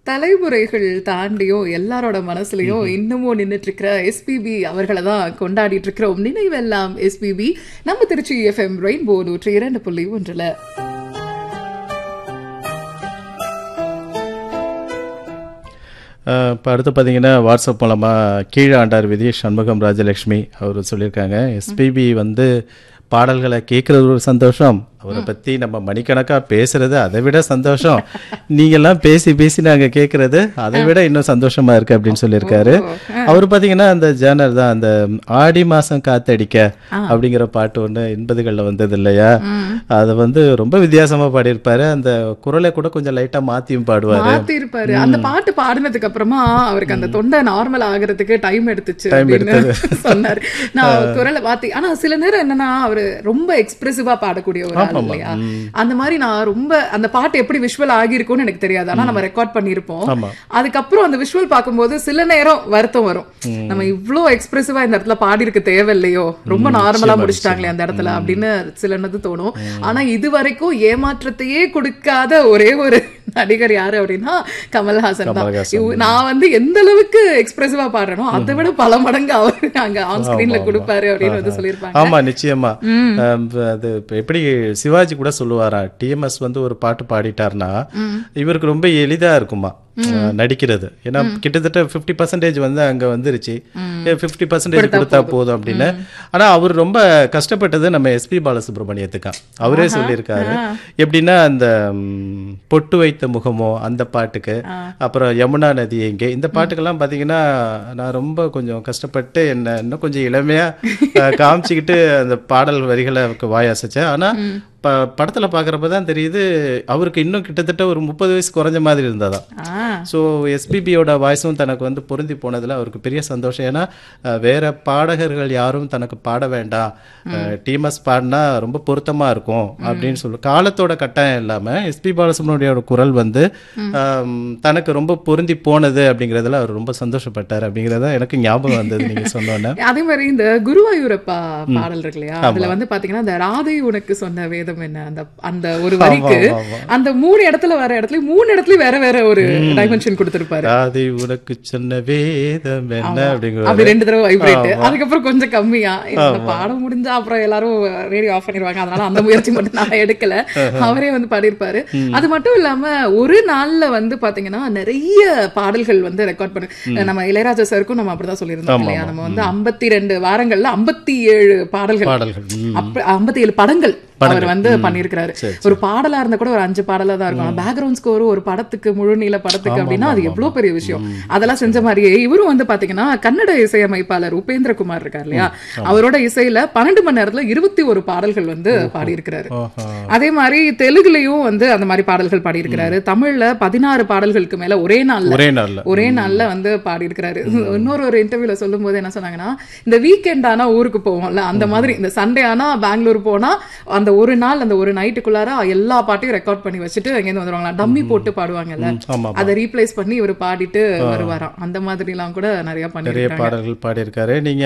தலைமுறைகள் தாண்டியும் எல்லாரோட மனசுலயும் இன்னமும் நின்னுட்டு இருக்கிற எஸ்பிபி அவர்களை தான் கொண்டாடிட்டு இருக்கிறோம் நினைவெல்லாம் எஸ்பிபி நம்ம திருச்சி எஃப்எம் ரெயின்போ நூற்றி இரண்டு புள்ளி ஒன்றுல இப்போ அடுத்து பார்த்தீங்கன்னா வாட்ஸ்அப் மூலமாக கீழே ஆண்டார் விதி சண்முகம் ராஜலக்ஷ்மி அவர் சொல்லியிருக்காங்க எஸ்பிபி வந்து பாடல்களை கேட்குறது ஒரு சந்தோஷம் அவரை பற்றி நம்ம மணிக்கணக்காக பேசுறது அதை விட சந்தோஷம் நீங்கள்லாம் பேசி பேசி நாங்கள் கேட்குறது அதை விட இன்னும் சந்தோஷமா இருக்கு அப்படின்னு சொல்லியிருக்காரு அவர் பார்த்தீங்கன்னா அந்த ஜேனர் தான் அந்த ஆடி மாதம் காத்தடிக்க அப்படிங்கிற பாட்டு ஒன்று எண்பதுகளில் வந்தது இல்லையா அதை வந்து ரொம்ப வித்தியாசமாக பாடியிருப்பாரு அந்த குரலை கூட கொஞ்சம் லைட்டாக மாற்றியும் பாடுவார் மாத்தி இருப்பாரு அந்த பாட்டு பாடினதுக்கு அப்புறமா அவருக்கு அந்த தொண்டை நார்மல் ஆகுறதுக்கு டைம் எடுத்துச்சு அப்படின்னு சொன்னாரு நான் குரலை மாத்தி ஆனா சில நேரம் என்னன்னா அவரு ரொம்ப எக்ஸ்பிரசிவா பாடக்கூடிய ஒரு ஆள் இல்லையா அந்த மாதிரி நான் ரொம்ப அந்த பாட்டு எப்படி விஷுவல் ஆகிருக்கும்னு எனக்கு தெரியாது ஆனா நம்ம ரெக்கார்ட் பண்ணிருப்போம் ஆமா. அதுக்கப்புறம் அந்த விஷுவல் பார்க்கும்போது சில நேரம் வருத்தம் வரும் நம்ம இவ்ளோ எக்ஸ்பிரசிவா இந்த இடத்துல பாடி இருக்க தேவையில்லையோ ரொம்ப நார்மலா முடிச்சிட்டாங்களே அந்த இடத்துல அப்படின்னு சிலனது தோணும் ஆனா இது வரைக்கும் ஏமாற்றத்தையே கொடுக்காத ஒரே ஒரு நடிகர் யாரு அப்படின்னா கமல்ஹாசன் தான் கமல்ஹாசன். இவ- நான் வந்து எந்த அளவுக்கு எக்ஸ்பிரசிவா பாடுறேனோ அதை விட பல மடங்கு அவர் அங்க ஆன் ஸ்கிரீன்ல கொடுப்பாரு அப்படின்னு வந்து சொல்லியிருப்பாங்க ஆமா நிச்சயமா அஹ் அது இப்ப எப்படி சிவாஜி கூட சொல்லுவாரா டிஎம்எஸ் வந்து ஒரு பாட்டு பாடிட்டாருன்னா இவருக்கு ரொம்ப எளிதா இருக்குமா அஹ் நடிக்கிறது ஏன்னா கிட்டத்தட்ட ஃபிஃப்டி பர்சன்டேஜ் வந்து அங்க வந்துருச்சு ஃபிஃப்டி பர்சன்டேஜ் கொடுத்தா போதும் அப்படின்னு ஆனா அவர் ரொம்ப கஷ்டப்பட்டது நம்ம எஸ்பி பாலசுப்ரமணியத்துக்கா அவரே சொல்லியிருக்காரு எப்படின்னா அந்த ம், பொட்டு வைத்த முகமோ அந்த பாட்டுக்கு அப்புறம் யமுனா நதி எங்கே இந்த பாட்டுக்கெல்லாம் பாத்தீங்கன்னா நான் ரொம்ப கொஞ்சம் கஷ்டப்பட்டு என்ன இன்னும் கொஞ்சம் இளமையா அஹ், காமிச்சுக்கிட்டு அந்த பாடல் வரிகளை அவருக்கு வாய் அசைச்சேன் ஆனா ப படத்துல பாக்குறப்ப தான் தெரியுது அவருக்கு இன்னும் கிட்டத்தட்ட ஒரு முப்பது வயசு குறைஞ்ச மாதிரி இருந்ததா ஆ, ஸோ எஸ்பிபியோட வாய்ஸும் தனக்கு வந்து பொருந்தி போனதுல அவருக்கு பெரிய சந்தோஷம் ஏன்னா அஹ், வேற பாடகர்கள் யாரும் தனக்கு பாட வேண்டாம் டிஎம்எஸ் பாடினா ரொம்ப பொருத்தமா இருக்கும் அப்படின்னு சொல்லு காலத்தோட கட்டாயம் இல்லாம எஸ்பி பாலசுப்ரமணியோட குரல் வந்து ஆம், தனக்கு ரொம்ப பொருந்தி போனது அப்படிங்கிறதுல அவர் ரொம்ப சந்தோஷப்பட்டார் அப்படிங்கிறத எனக்கு ஞாபகம் வந்தது நீங்க சொன்னோன்னே அதே மாதிரி இந்த குருவாயூரப்பா பாடல் இருக்கு இல்லையா அதுல வந்து பாத்தீங்கன்னா அந்த ராதை உனக்கு சொன்ன வேதம் என்ன அந்த அந்த ஒரு வரிக்கு ஆமா. அந்த மூணு இடத்துல வர இடத்துல மூணு இடத்துலயும் வேற வேற ஒரு டைமென்ஷன் கொடுத்திருப்பாரு ராதை உனக்கு சொன்ன வேதம் என்ன அப்படிங்கிற அப்படி ரெண்டு தடவை வைப்ரேட் அதுக்கப்புறம் கொஞ்சம் கம்மியா இந்த பாடம் முடிஞ்சா அப்புறம் எல்லாரும் ரேடியோ ஆஃப் பண்ணிடுவாங்க அதனால அந்த முயற்சி மட்டும் நான் எடுக்கல அவரே வந்து பாடியிருப்பாரு அது மட்டும் இல்லாம ஒரு நாள்ல வந்து பாத்தீங்கன்னா நிறைய பாடல்கள் வந்து ரெக்கார்ட் பண்ணு நம்ம இளையராஜா சாருக்கும் நம்ம அப்படிதான் சொல்லியிருந்தோம் இல்லையா நம்ம வந்து ஐம்பத்தி ரெண்டு வாரங்கள்ல ஐம்பத்தி ஏழு பாடல்கள் பாடல்கள் ம். அப்ப ஐம்பத்தி ஏழு படங்கள் அவர் வந்து பண்ணியிருக்கிறாரு ஒரு பாடலா இருந்தா கூட ஒரு அஞ்சு பாடலா தான் இருக்கும் பேக்ரவுண்ட் ஸ்கோர் ஒரு படத்துக்கு முழு நீள படத்துக்கு அப்படின்னா அது எவ்வளவு பெரிய விஷயம் அதெல்லாம் செஞ்ச மாதிரியே இவரும் வந்து பாத்தீங்கன்னா கன்னட இசையமைப்பாளர் உபேந்திரகுமார் இருக்கார் இல்லையா அவரோட இசையில பன்னெண்டு மணி நேரத்துல இருபத்தி ஒரு பாடல்கள் வந்து பாடியிருக்கிறாரு ஆஹா. அதே மாதிரி தெலுங்குலயும் வந்து அந்த மாதிரி பாடல்கள் பாடியிருக்கிறாரு தமிழ்ல பதினாறு பாடல்களுக்கு மேல ஒரே நாள்ல ஒரே நாள்ல ஒரே நாள்ல வந்து பாடி இருக்கிறாரு இன்னொரு ஒரு இன்டர்வியூல சொல்லும் போது என்ன சொன்னாங்கன்னா இந்த வீக்கெண்ட் ஆனா ஊருக்கு போவோம்ல அந்த மாதிரி இந்த சண்டே ஆனா பெங்களூர் போனா அந்த ஒரு நாள் அந்த ஒரு நைட்டுக்குள்ளார எல்லா பாட்டையும் ரெக்கார்ட் பண்ணி வச்சுட்டு அங்கேருந்து வந்துருவாங்களா டம்மி போட்டு பாடுவாங்கல்ல ஆமா அதை ரீப்ளேஸ் பண்ணி இவர் பாடிட்டு வருவாராம் அந்த மாதிரி எல்லாம் கூட நிறைய நிறைய பண்ணிருக்காங்க பாடல்கள் பாடியிருக்காரு நீங்க